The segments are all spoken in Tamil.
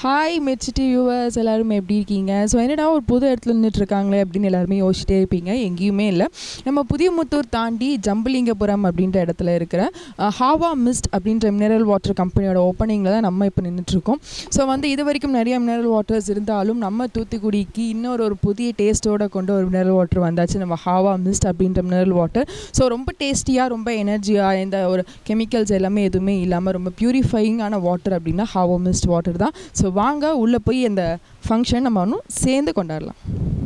ஹாய் மெச்சிட்டி வியூவர்ஸ் எல்லாரும் எப்படி இருக்கீங்க ஸோ என்னடா ஒரு புது இடத்துல நின்றுட்டு இருக்காங்களே அப்படின்னு எல்லாருமே யோசிச்சிட்டே இருப்பீங்க எங்கேயுமே இல்லை நம்ம புதியமுத்தூர் தாண்டி ஜம்புலிங்கபுரம் அப்படின்ற இடத்துல இருக்கிற அஹ், ஹாவா மிஸ்ட் அப்படின்ற மினரல் வாட்டர் கம்பெனியோட ஓப்பனிங்கில் தான் நம்ம இப்போ நின்றுட்டுருக்கோம் ஸோ வந்து இது வரைக்கும் நிறைய மினரல் வாட்டர்ஸ் இருந்தாலும் நம்ம தூத்துக்குடிக்கு இன்னொரு ஒரு புதிய டேஸ்ட்டோட கொண்டு ஒரு மினரல் வாட்டர் வந்தாச்சு நம்ம ஹாவா மிஸ்ட் அப்படின்ற மினரல் வாட்டர் ஸோ ரொம்ப டேஸ்டியாக ரொம்ப எனர்ஜியாக எந்த ஒரு கெமிக்கல்ஸ் எல்லாமே எதுவுமே இல்லாமல் ரொம்ப பியூரிஃபையிங்கான வாட்டர் அப்படின்னா ஹாவோ மிஸ்ட் வாட்டர் தான் ஸோ வாங்க உள்ளே போய் இந்த ஃபங்க்ஷன் நம்ம இன்னும் சேர்ந்து கொண்டாடலாம்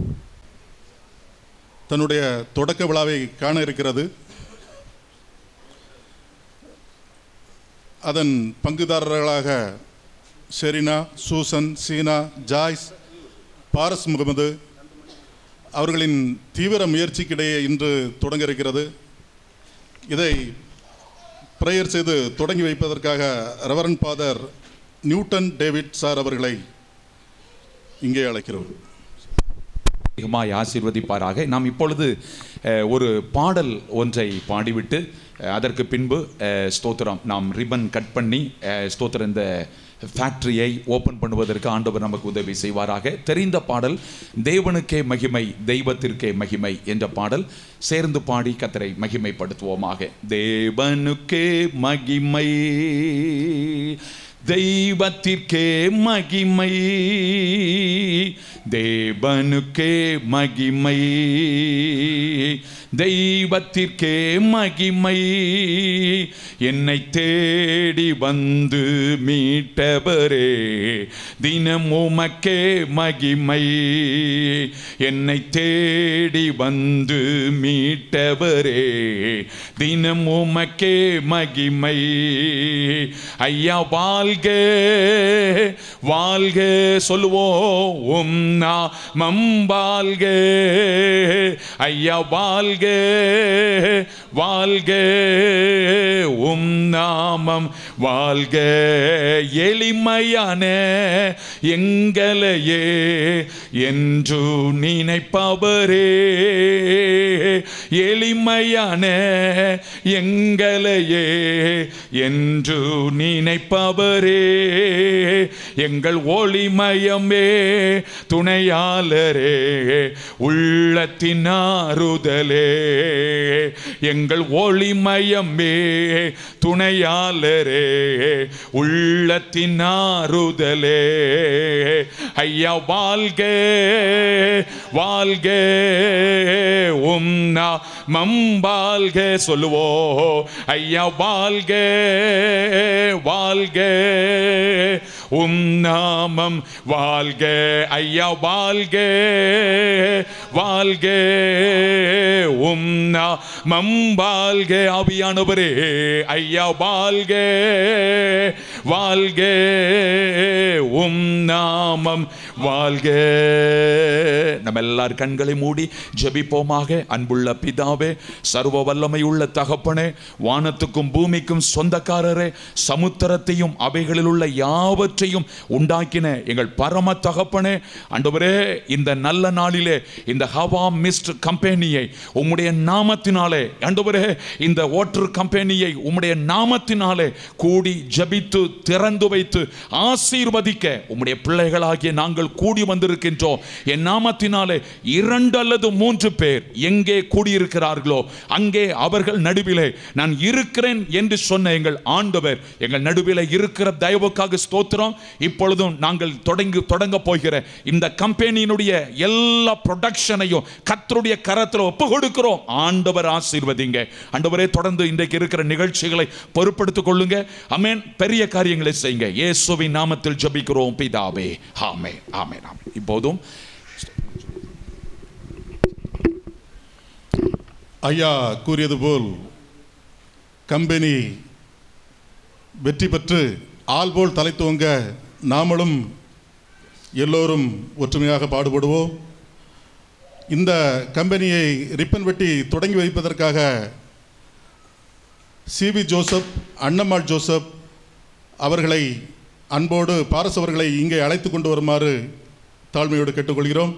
தன்னுடைய தொடக்க விழாவை காண இருக்கிறது அதன் பங்குதாரர்களாக Sherina Susan Seena Joyce Paras Mohammed அவர்களின் தீவிர முயற்சிக்கிடையே இன்று தொடங்க இருக்கிறது இதை ப்ரேயர் செய்து தொடங்கி வைப்பதற்காக reverend father Newton David sir அவர்களை இங்கே அழைக்கிறோம் அதிகமாய் ஆசீர்வதிப்பாராக நாம் இப்பொழுது அஹ், ஒரு பாடல் ஒன்றை பாடிவிட்டு அஹ், அதற்கு பின்பு அஹ், ஸ்தோத்திரம் நாம் ரிப்பன் கட் பண்ணி அஹ், ஸ்தோத்திரம் இந்த ஃபேக்டரியை ஓப்பன் பண்ணுவதற்கு ஆண்டவர் நமக்கு உதவி செய்வாராக தெரிந்த பாடல் தேவனுக்கே மகிமை தெய்வத்திற்கே மகிமை என்ற பாடல் சேர்ந்து பாடி கத்தரை மகிமைப்படுத்துவோமாக தேவனுக்கே மகிமை தெய்வத்திற்கே மகிமை தேவனுக்கே மகிமை தெய்வத்திற்கே மகிமை என்னை தேடி வந்து மீட்டவரே தினம் உமக்கே மகிமை என்னை தேடி வந்து மீட்டவரே தினம் உமக்கே மகிமை ஐயா வாழ்க வாழ்க சொல்லுவோம் உம் நாமம் வாழ்க ஐயா வாழ்க வாழ்க உம் நாமம் வாழ்க எளிமையான எங்களையே என்று நினைப்பவரே எளிமையான எங்களையே என்று நினைப்பவரே எங்கள் ஒளிமயமே துணையாளரே உள்ளத்தின் ஆறுதலே எங்கள் ஒளிமயமே துணையாளரே உள்ளத்தின் ஆறுதலே ஐயா வாழ்க வாழ்க உம் நாமம் வாழ்க சொல்லுவோ ஐயா வாழ்க வாழ்க உம் நாமம் வாழ்க ஐயா வாழ்க வாழ்க உம் நாமம் வாழ்க ஆவியானவரே ஐயா வாழ்க வாழ்க உம் நாமம் வாழ்க நம்ம எல்லார் கண்களை மூடி ஜெபிப்போமாக அன்புள்ள பிதாவே சர்வ வல்லமையுள்ள தகப்பனே வானத்துக்கும் பூமிக்கும் சொந்தக்காரரே சமுத்திரத்தையும் அவைகளில் உள்ள யாவற்றையும் உண்டாக்கின எங்கள் பரம தகப்பனே ஆண்டவரே இந்த நல்ல நாளிலே இந்த ஹவா மிஸ்ட் கம்பெனியை உம்முடைய நாமத்தினாலே ஆண்டவரே இந்த ஓட்டர் கம்பெனியை உம்முடைய நாமத்தினாலே கூடி ஜெபித்து திறந்து வைத்து ஆசீர்வதிக்க உம்முடைய பிள்ளைகளாகிய நாங்கள் கூடி வந்திருக்கின்றோம் என் நாமத்தினாலே இரண்டு அல்லது மூன்று பேர் எங்கே கூடியிருக்கிறார்களோ அங்கே அவர்கள் நடுவிலே நான் இருக்கிறேன் என்று சொன்ன எங்கள் ஆண்டவர் எங்கள் நடுவிலே இருக்கிற தயவுக்காக ஸ்தோத்திரம் இப்பொழுதும் நாங்கள் தொடங்கி தொடங்க போகிற இந்த கம்பெனியினுடைய எல்லா ப்ரொடக்ஷனையும் கத்தருடைய கரத்தில் ஒப்பு கொடுக்கிறோம் ஆண்டவர் ஆசீர்வதிங்க ஆண்டவரே தொடர்ந்து இன்றைக்கு இருக்கிற நிகழ்ச்சிகளை பொறுப்படுத்திக் கொள்ளுங்க அமேன் பெரிய காரியங்களை செய்யுங்க இயேசுவின் நாமத்தில் ஜெபிக்கிறோம் பிதாவே ஆமே ஆமே ஆமே இப்போதும் ஐயா கூறியது போல் கம்பெனி வெற்றி பெற்று ஆள் போல் தலை துவங்க நாமளும் எல்லோரும் ஒற்றுமையாக பாடுபடுவோம் இந்த கம்பெனியை ரிப்பன் வெட்டி தொடங்கி வைப்பதற்காக சிவி ஜோசப் அன்னம்மாள் ஜோசப் அவர்களை அன்போடு பாரஸ் அவர்களை இங்கே அழைத்து கொண்டு வருமாறு தாழ்மையோடு கேட்டுக்கொள்கிறோம்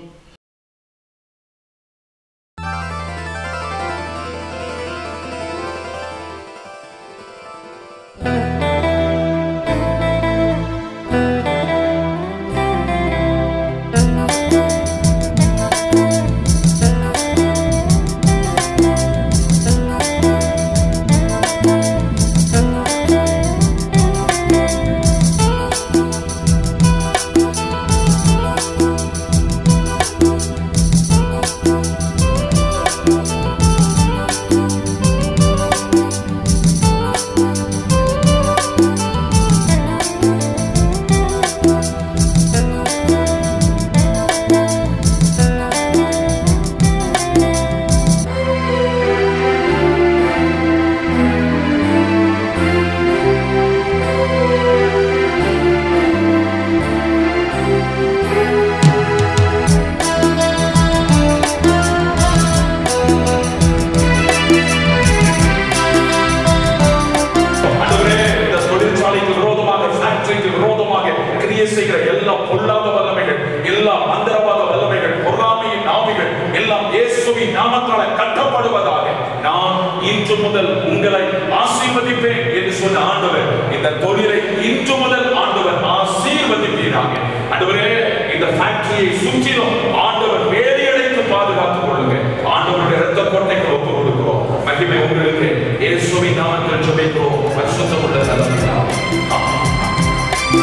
ஆண்டவரே இந்த ஃபேக்டரியை சுற்றிலும் ஆண்டவர் வேலையடைத்து பாதுகாத்துக் கொள்ளுங்க ஆண்டவருடைய இரத்த கோட்டைக்கு ஒப்பு கொடுக்கிறோம் மகிமை உங்களுக்கு இயேசுவின் நாமத்தில் ஜெபிக்கிறோம் பரிசுத்தமுள்ள தந்தையாவே. ஆமென்.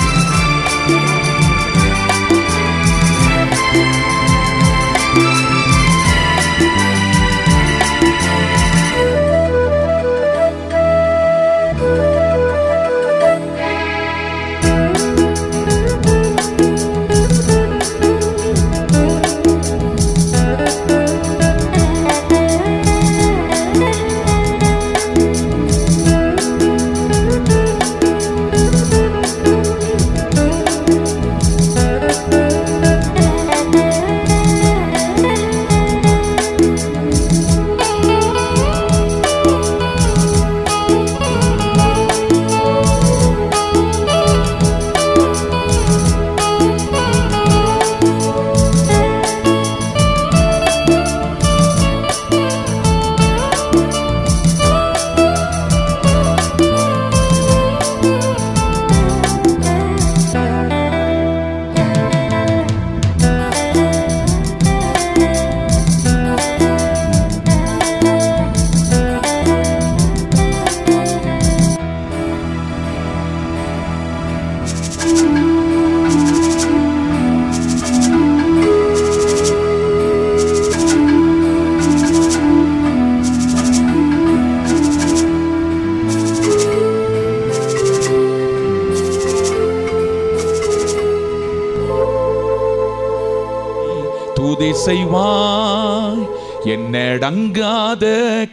துதி செய்வாய் என்னடங்காத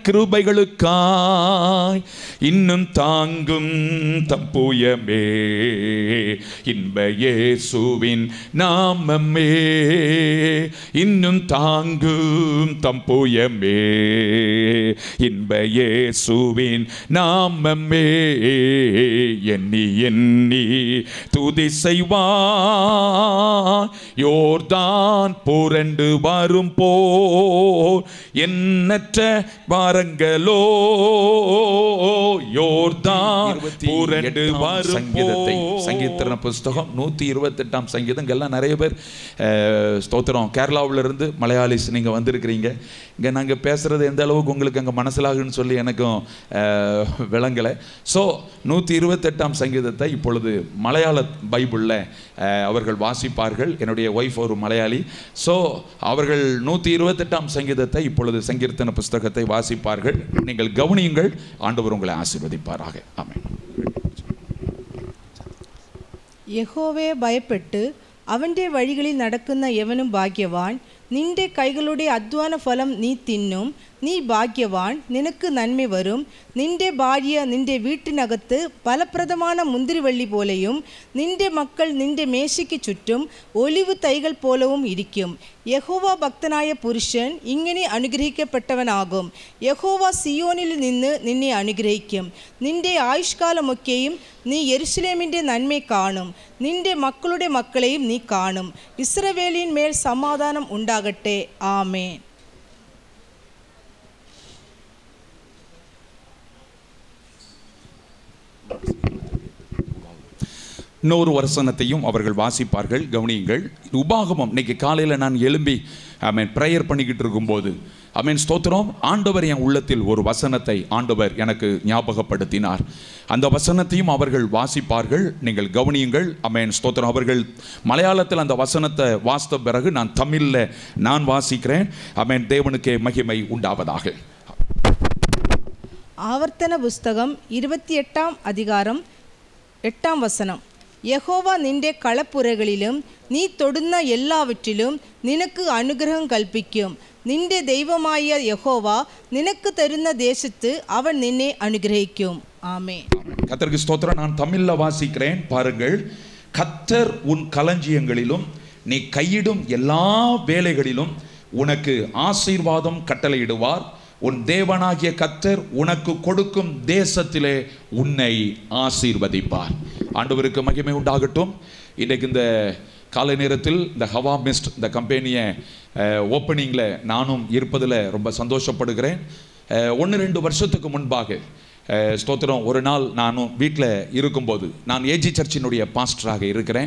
கிருபைகளுக்காய் இன்னும் தாங்கும் தப்புயமே இன்ப இயேசுவின் நாமமே இன்னும் தாங்கும் தம்புயமே இன்ப இயேசுவின் நாமமே எண்ணி எண்ணி துதி செய்வான் யோர்தான் புரண்டு வரும் போர் எண்ணற்ற வாரங்களோ யோர்தான் புரண்டு வரும் சங்கீதத்தை போர். சங்கீதத்தின புஸ்தகம் நூற்றி இருபத்தெட்டாம் சங்கீதம் இங்கெல்லாம் நிறைய பேர் அஹ், ஸ்தோத்திரம் கேரளாவுல இருந்து மலையாளிஸ் நீங்கள் வந்திருக்கிறீங்க இங்கே நாங்கள் பேசுகிறது எந்த அளவுக்கு உங்களுக்கு அங்கே மனசிலாகுன்னு சொல்லி எனக்கும் அஹ், விளங்கலை ஸோ நூற்றி இருபத்தெட்டாம் சங்கீதத்தை இப்பொழுது மலையாள பைபிளில் அவர்கள் வாசிப்பார்கள் என்னுடைய ஒய்ஃப் ஒரு மலையாளி ஸோ அவர்கள் நூற்றி இருபத்தெட்டாம் சங்கீதத்தை இப்பொழுது சங்கீர்த்தன புஸ்தகத்தை வாசிப்பார்கள் நீங்கள் கவனியுங்கள் ஆண்டவர் உங்களை ஆசீர்வதிப்பாராக ஆமென் യഹോവയെ ഭയപ്പെട്ട് അവൻ്റെ വഴികളിൽ നടക്കുന്ന യവനും ഭാഗ്യവാൻ നിന്റെ കൈകളുടെ അധ്വാന ഫലം നീ തിന്നും നീ ഭാഗ്യവാൻ നിനക്ക് നന്മ വരും നിന്റെ ഭാര്യ നിന്റെ വീട്ടിനകത്ത് ഫലപ്രദமான മുന്തിരിവള്ളി പോലെയും നിന്റെ മക്കൾ നിന്റെ മേശയ്ക്ക് ചുറ്റും ഒലിവ് തൈകൾ പോലവും ഇരിക്കും യഹോവ ഭക്തനായ പുരുഷൻ ഇങ്ങനെ അനുഗ്രഹിക്കപ്പെട്ടവനാകും യഹോവ സിയോനിൽ നിന്ന് നിന്നെ അനുഗ്രഹിക്കും നിന്റെ ആയുഷ്കാലമൊക്കെയും നീ യെരുശലേമിൻ്റെ നന്മ കാണും നിന്റെ മക്കളുടെ മക്കളെയും നീ കാണും ഇസ്രവേലിൻ മേൽ സമാധാനം ഉണ്ടാകട്ടെ ആമേൻ இன்னொரு வசனத்தையும் அவர்கள் வாசிப்பார்கள் கவனியுங்கள் உபாகமம் இன்னைக்கு காலையில் நான் எழும்பி மீன் ப்ரேயர் பண்ணிக்கிட்டு இருக்கும்போது மீன் ஸ்தோத்திரம் ஆண்டவர் என் உள்ளத்தில் ஒரு வசனத்தை ஆண்டவர் எனக்கு ஞாபகப்படுத்தினார் அந்த வசனத்தையும் அவர்கள் வாசிப்பார்கள் நீங்கள் கவனியுங்கள் அமேன் ஸ்தோத்திரம் அவர்கள் மலையாளத்தில் அந்த வசனத்தை வாசித்த பிறகு நான் தமிழில் நான் வாசிக்கிறேன் அமேன் தேவனுக்கே மகிமை உண்டாவதாக ആവർത്തന പുസ്തകം ഇരുപത്തിയെട്ടാം അധികാരം എട്ടാം വസനം യഹോവ നിന്റെ കളപ്പുരകളിലും നീ തൊടുന്ന എല്ലാവற்றிലും നിനക്ക് അനുഗ്രഹം കൽപ്പിക്കും നിന്റെ ദൈവമായ യഹോവ നിനക്ക് തരുന്ന ദേശത്ത് അവൻ നിന്നെ അനുഗ്രഹിക്കും ആമേ கத்தருக்கு ஸ்தோத்திரம் நான் தமிழ்ல வாசிக்கிறேன் பாருங்கள் கத்தர் உன் களஞ்சியங்களிலும் நீ கையிடும் எல்லா வேலைகளிலும் உனக்கு ஆசீர்வாதம் கட்டளையிடுவார் உன் தேவனாகிய கத்தர் உனக்கு கொடுக்கும் தேசத்திலே உன்னை ஆசீர்வதிப்பார் ஆண்டவருக்கு மகிமை உண்டாகட்டும் இன்றைக்கு இந்த காலை நேரத்தில் இந்த ஹவா மிஸ்ட் இந்த கம்பெனியை ஓப்பனிங்கில் நானும் இருப்பதில் ரொம்ப சந்தோஷப்படுகிறேன் ஒன்று ரெண்டு வருஷத்துக்கு முன்பாக அஹ், ஸ்தோத்திரம் ஒரு நாள் நானும் வீட்டில் இருக்கும்போது நான் ஏஜி சர்ச்சினுடைய பாஸ்டராக இருக்கிறேன்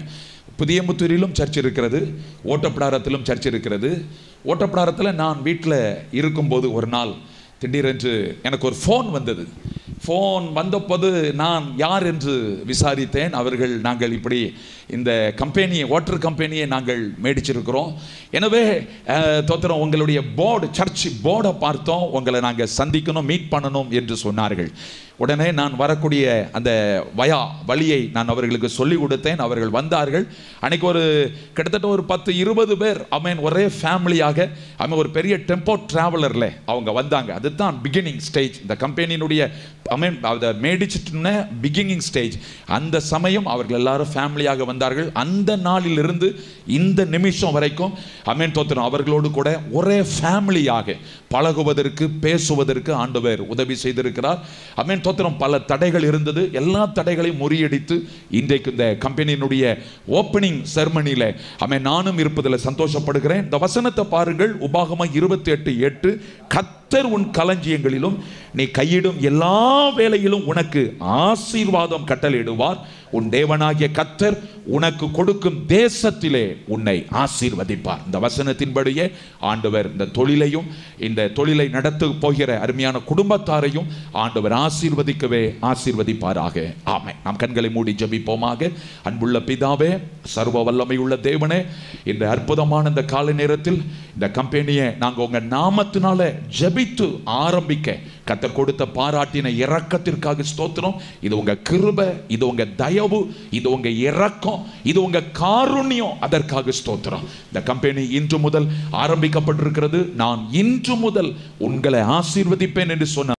புதியமுத்தூரிலும் சர்ச் இருக்கிறது ஓட்டப்பிடாரத்திலும் சர்ச் இருக்கிறது ஓட்டப்பிடாரத்தில் நான் வீட்டில் இருக்கும்போது ஒரு நாள் திடீரென்று எனக்கு ஒரு ஃபோன் வந்தது ஃபோன் வந்தபோது நான் யார் என்று விசாரித்தேன் அவர்கள் நாங்கள் இப்படி இந்த கம்பெனியை வாட்டர் கம்பெனியை நாங்கள் மேடிச்சிருக்கிறோம் எனவே அஹ், தோத்திரம் உங்களுடைய போர்டு சர்ச் போர்டை பார்த்தோம் உங்களை நாங்கள் சந்திக்கணும் மீட் பண்ணணும் என்று சொன்னார்கள் உடனே நான் வரக்கூடிய அந்த வயா வழியை நான் அவர்களுக்கு சொல்லி கொடுத்தேன் அவர்கள் வந்தார்கள் அன்னைக்கு ஒரு கிட்டத்தட்ட ஒரு பத்து இருபது பேர் அவன் ஒரே ஃபேமிலியாக அவன் ஒரு பெரிய டெம்போ டிராவலரில் அவங்க வந்தாங்க அதுதான் பிகினிங் ஸ்டேஜ் இந்த கம்பெனியினுடைய அவன் அதை மேடிச்சிட்டுன பிகினிங் ஸ்டேஜ் அந்த சமயம் அவர்கள் எல்லாரும் ஃபேமிலியாக வந்தார்கள் அந்த நாளிலிருந்து இந்த நிமிஷம் வரைக்கும் அமேன் தோத்திரம் அவர்களோடு கூட ஒரே ஃபேமிலியாக பழகுவதற்கு பேசுவதற்கு ஆண்டவர் உதவி செய்திருக்கிறார் அமேன் தோத்திரம் பல தடைகள் இருந்தது எல்லா தடைகளையும் முறியடித்து இன்றைக்கு இந்த கம்பெனியினுடைய ஓப்பனிங் செர்மனியில் அமேன் நானும் இருப்பதில் சந்தோஷப்படுகிறேன் இந்த வசனத்தை பாருங்கள் உபாகமம் இருபத்தி எட்டு எட்டு கத்தர் உன் களஞ்சியங்களிலும் நீ கையிடும் எல்லா வேலையிலும் உனக்கு ஆசீர்வாதம் கட்டளையிடுவார் உன் தேவனாகிய கத்தர் உனக்கு கொடுக்கும் தேசத்திலே உன்னை ஆசீர்வதிப்பார் இந்த வசனத்தின்படியே ஆண்டவர் இந்த தொழிலையும் இந்த தொழிலை நடத்த போகிற அருமையான குடும்பத்தாரையும் ஆண்டவர் ஆசீர்வதிக்கவே ஆசீர்வதிப்பாராக ஆமை நாம் கண்களை மூடி ஜெபிப்போமாக அன்புள்ள பிதாவே சர்வ வல்லமையுள்ள தேவனே இந்த அற்புதமான இந்த காலை நேரத்தில் இந்த கம்பெனியை நாங்கள் உங்க நாமத்தினால ஜெபித்து ஆரம்பிக்க கத்தர் கொடுத்த பாராட்டின இரக்கத்திற்காக ஸ்தோத்திரம் இது உங்க கிருபை இது உங்க தயவு இது உங்க இரக்கம் இது உங்க காருண்யம் அதற்காக ஸ்தோத்திரம் இந்த கம்பெனி இன்று முதல் ஆரம்பிக்கப்பட்டிருக்கிறது நான் இன்று முதல் உங்களை ஆசீர்வதிப்பேன் என்று சொன்ன